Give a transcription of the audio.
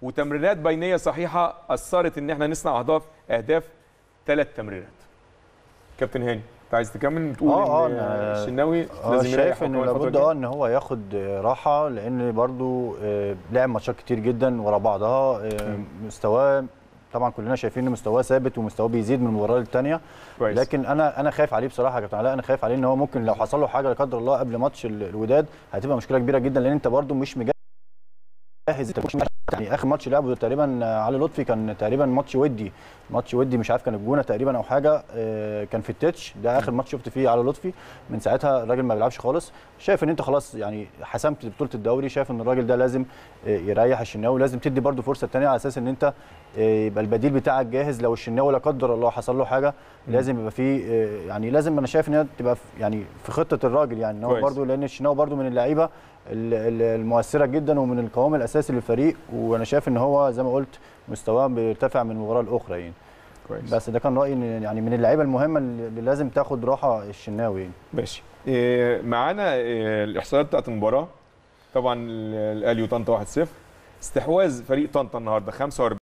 وتمريرات بينيه صحيحه اثرت ان احنا نصنع اهداف اهداف ثلاث تمريرات كابتن هاني انت عايز تكمل تقول آه، آه، ان أنا- الشناوي اه لازم يريح شايف ان كمان الفترة لابد الجاية؟ اه ان هو ياخد آه، راحه لان برضو آه، لعب ماتشات كتير جدا ورا بعضها آه، مستواه طبعا كلنا شايفين ان مستواه ثابت ومستواه بيزيد من مباراه للثانيه كويس لكن انا انا خايف عليه بصراحه يا كابتن علاء انا خايف عليه ان هو ممكن لو حصل له حاجه لا قدر الله قبل ماتش ال- الوداد هتبقى مشكله كبيره جدا لان انت برضو مش مجهز انت مش مجهز. يعني اخر ماتش لعبه تقريبا آه، علي لطفي كان تقريبا ماتش ودي ماتش ودي مش عارف كان الجونه تقريبا او حاجه آه، كان في التتش ده اخر ماتش شفت فيه علي لطفي من ساعتها الراجل ما بيلعبش خالص شايف ان انت خلاص يعني حسمت بطوله الدوري شايف ان الراجل ده لازم آه، يريح الشناوي لازم تدي برده فرصه ثانيه على اساس ان انت آه، يبقى البديل بتاعك جاهز لو الشناوي لا قدر الله حصل له حاجه لازم يبقى فيه آه، يعني لازم انا شايف ان هي تبقى في- يعني في خطه الراجل يعني ان هو كويس. برده لان الشناوي برده من اللعيبه ال- ال- المؤثره جدا ومن القوام الاساسي للفريق وانا شايف ان هو زي ما قلت مستواه بيرتفع من مباراه لاخرى يعني كويس بس ده كان رايي إن يعني من اللعيبه المهمه اللي لازم تاخد راحه الشناوي يعني. ماشي إيه، معانا إيه، الاحصائيات بتاعت المباراه طبعا ال- الاهلي وطنطا 1-0 استحواذ فريق طنطا النهارده 45